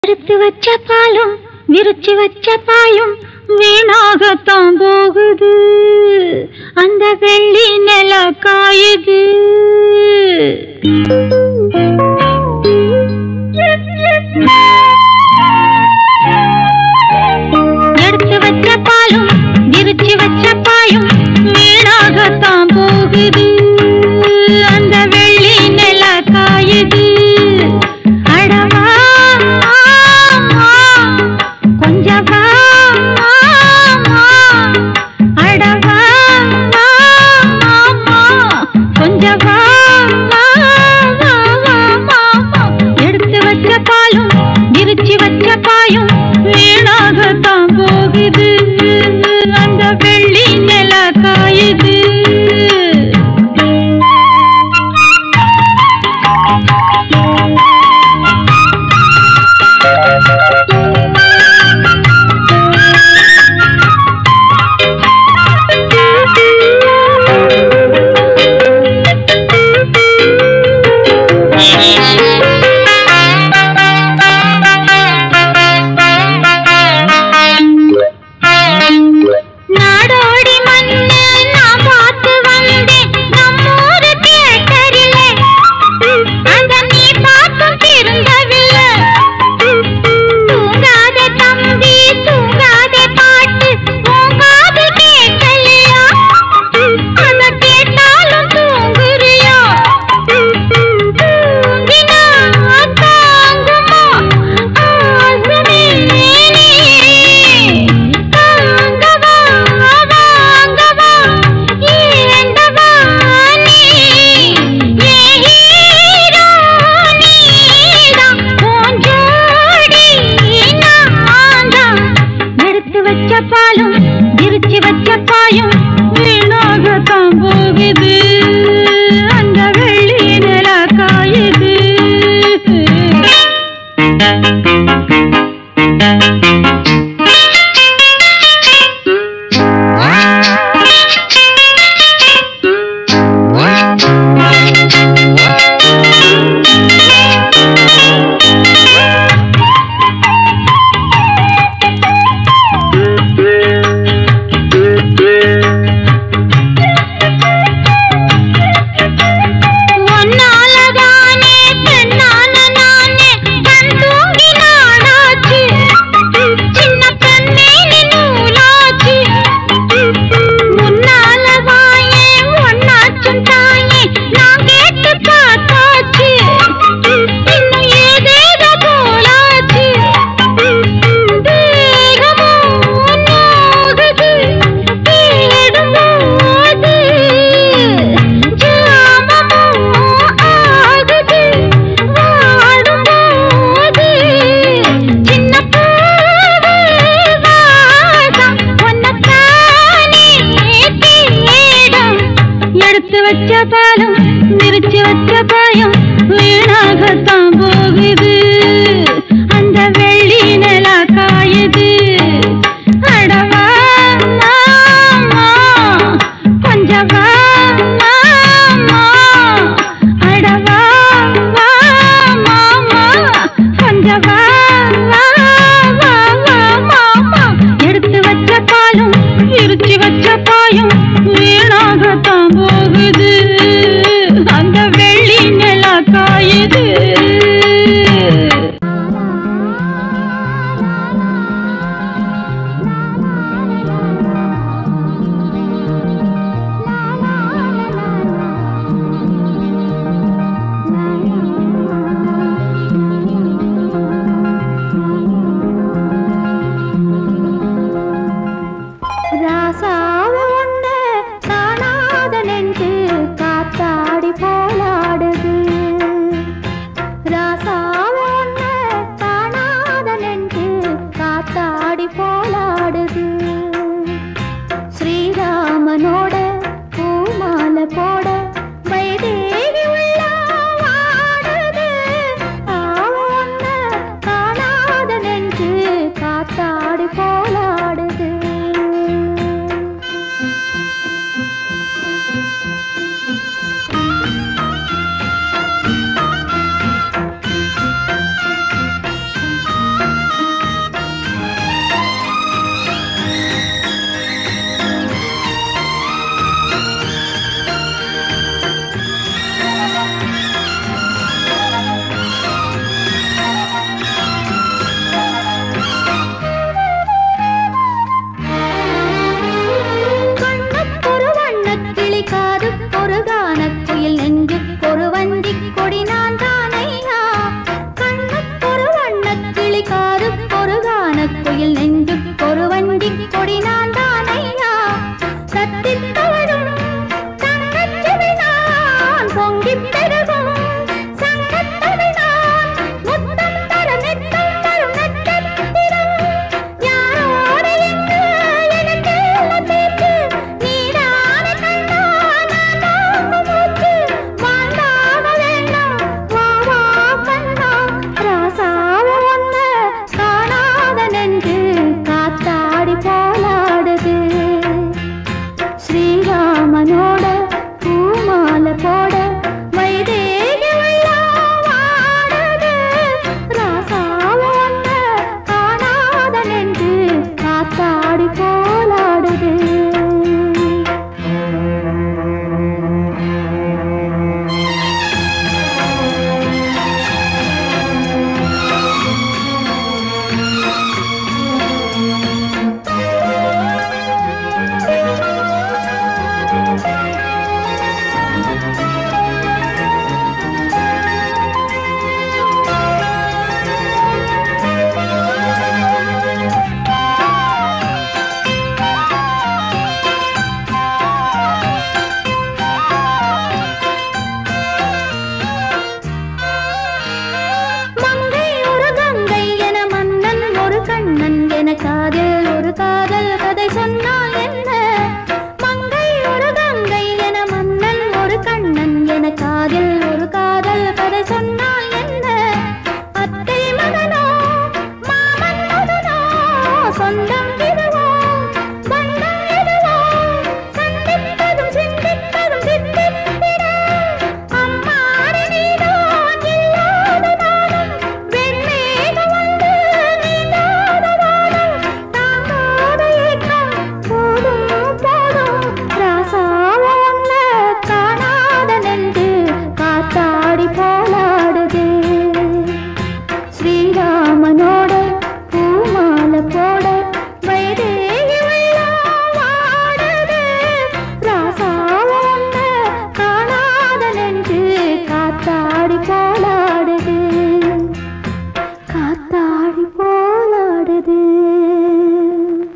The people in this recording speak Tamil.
எடுத்து வச்ச பாலும் விரிச்சு வச்ச பாயும் வீணாகத்தான் போகுது அந்த வெள்ளி நில காயுது எடுத்து வச்ச பாலும் விரிச்சு வச்ச பாயும் வீணாகத்தான் போகுது அந்த வெள்ளி நில காயுது அடவா கொஞ்சம் வா அடவா கொஞ்சம் வா எடுத்து வச்ச பாலும் விரிச்சு வச்ச பாயும் வீணாகத்தான் போகுது அந்த வெள்ளி நில காயுது நாடோடி மண்ணு நான் பார்த்து வந்தேன் நம்மூரு தியேட்டரிலே அங்க நீ பார்த்தும் திருந்தவில்லை தூங்காத தம்பி தூங்காத பாட்டு தூங்காது கேட்கலையா அத கேட்டாலும் தூங்குறியா தூங்கினா தாங்குமா ஆசமே நீ தாங்கவா வாங்கவா ஏண்டவா நீ ஏ ஹீரோ நீதான் உன் ஜோடி நான்தான் எடுத்து வச்ச பாலும் விரிச்சு வச்ச பாயும் வீணாகத்தான் போகுது அந்த வெள்ளி நில காயுது ஒன்னாலதானே பெண்ணான நானே கண் தூங்கி நாடாச்சு சின்ன பெண்ணே நீ நூலாச்சு முன்னால வாயே ஒன்னாச்சும் தாயே நான் கேட்டு பார்த்தாச்சு இன்னும் ஏதேதோ போலாச்சு தேகமோ நோகுது தேடும்போது ஜாமமோ ஆகுது வாடும்போது சின்ன பூவு வாசம் உன்னைத்தானே தேடும் எடுத்து வச்ச பாலும் விரிச்சு வச்ச பாயும் வீணாகத்தான் போகுது அந்த வெள்ளி நில காயுது அடவா மாமா கொஞ்சம் வா மாமா அடவா வா மாமா கொஞ்சம் வா வா வா வா மாமா எடுத்து வச்ச பாலும் விரிச்சு வச்ச பாயும் வீணாகத்தான் போகுது அந்த வெள்ளி நில காயுது என காதல்